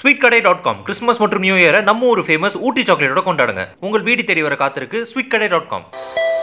sweet Kadai dot com Christmas மற்றும் new இயரை நம்ம ஒரு ஃபேமஸ் ஊட்டி சாக்லேட்டோட கொண்டாடுங்க உங்கள் வீடு தேடி வர காத்திருக்கு sweet Kadai dot com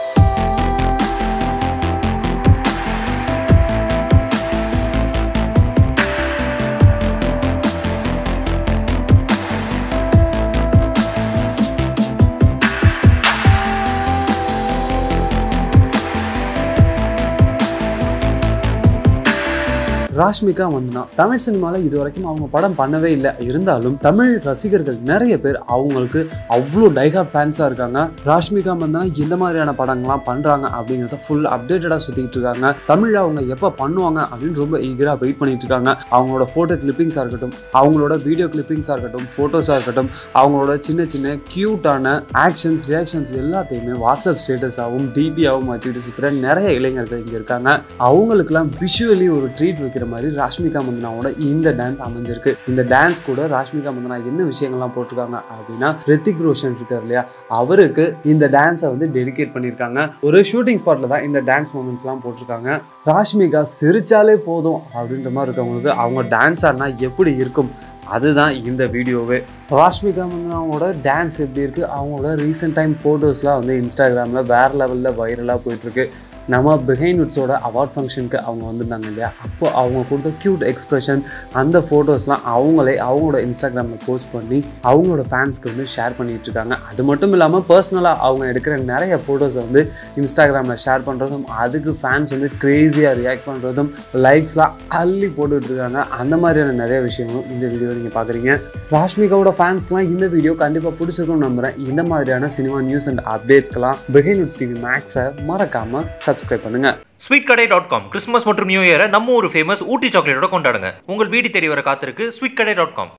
Rashmika Mandanna Tamil சினிமாவில் இது வரைக்கும் அவங்க படம் பண்ணவே இல்லை இருந்தாலும் தமிழ் ரசிகர்கள் நிறைய பேர் அவங்களுக்கு அவ்வளோ டைகார்ட் ஃபேன்ஸாக இருக்காங்க ராஷ்மிகா வந்தனா எந்த மாதிரியான படங்கள்லாம் பண்ணுறாங்க அப்படிங்கிறத ஃபுல் அப்டேட்டடாக சுற்றிக்கிட்டு இருக்காங்க தமிழில் அவங்க எப்போ பண்ணுவாங்க அப்படின்னு ரொம்ப ஈகராக வெயிட் பண்ணிட்டு இருக்காங்க அவங்களோட ஃபோட்டோ கிளிப்பிங்ஸாக இருக்கட்டும் அவங்களோட வீடியோ கிளிப்பிங்ஸாக இருக்கட்டும் ஃபோட்டோஸாக இருக்கட்டும் அவங்களோட சின்ன சின்ன க்யூட்டான ஆக்ஷன்ஸ் ரியாக்ஷன்ஸ் எல்லாத்தையுமே வாட்ஸ்அப் ஸ்டேட்டஸாகவும் டிபியாகவும் வச்சுக்கிட்டு சுற்றுற நிறைய இளைஞர்கள் இங்கே இருக்காங்க அவங்களுக்குலாம் விஷுவலி ஒரு ட்ரீட் வைக்கிற மாதிரி ராஷ்மிகா மந்தனாவோட இந்த டான்ஸ் அமைஞ்சிருக்கு இந்த டான்ஸ் கூட ராஷ்மிகா மந்தனா என்ன விஷயங்கள்லாம் போட்டிருக்காங்க அப்படின்னா ரித்திக் ரோஷன் இருக்கார் இல்லையா அவருக்கு இந்த டான்ஸை வந்து டெடிகேட் பண்ணியிருக்காங்க ஒரு ஷூட்டிங் ஸ்பாட்ல தான் இந்த டான்ஸ் மூமெண்ட்ஸ்லாம் போட்டிருக்காங்க ராஷ்மிகா சிரிச்சாலே போதும் அப்படின்ற மாதிரி இருக்கவங்களுக்கு அவங்க டான்ஸ் ஆடினா எப்படி இருக்கும் அதுதான் இந்த வீடியோவே ராஷ்மிகா மந்தனாவோட டான்ஸ் எப்படி இருக்குது அவங்களோட ரீசெண்ட் டைம் ஃபோட்டோஸ்லாம் வந்து இன்ஸ்டாகிராமில் வேறு லெவலில் வைரலாக போயிட்டுருக்கு நம்ம பிஹைண்ட் உட்ஸோட அவார்ட் ஃபங்க்ஷனுக்கு அவங்க வந்திருந்தாங்க இல்லையா அப்போ அவங்க கொடுத்த க்யூட் எக்ஸ்பிரஷன் அந்த ஃபோட்டோஸ்லாம் அவங்களே அவங்களோட இன்ஸ்டாகிராமில் போஸ்ட் பண்ணி அவங்களோட ஃபேன்ஸ்க்கு வந்து ஷேர் பண்ணிட்டு இருக்காங்க அது மட்டும் இல்லாமல் பர்சனலாக அவங்க எடுக்கிற நிறைய ஃபோட்டோஸை வந்து இன்ஸ்டாகிராமில் ஷேர் பண்ணுறதும் அதுக்கு ஃபேன்ஸ் வந்து க்ரேஸியாக ரியாக்ட் பண்ணுறதும் லைக்ஸ்லாம் அள்ளி போட்டுட்டு இருக்காங்க அந்த மாதிரியான நிறைய விஷயங்களும் இந்த வீடியோ நீங்கள் பார்க்குறீங்க ராஷ்மிகாவோட ஃபேன்ஸ்க்குலாம் இந்த வீடியோ கண்டிப்பாக பிடிச்சிருக்கும்னு நம்புகிறேன் இந்த மாதிரியான சினிமா நியூஸ் அண்ட் அப்டேட்ஸ்க்கெல்லாம் பிஹைண்ட் உட்ஸ் டிவி மேக்ஸை மறக்காமல் சப்ஸ்கிரைப் பண்ணுங்கள் sweet Kadai dot com Christmas மற்றும் நியூ இயரை நம்ம ஒரு ஃபேமஸ் ஊட்டி சாக்லேட்டோட கொண்டாடுங்க உங்கள் வீடு தேடி வர காத்திருக்கு ஸ்வீட் கடை டாட் காம்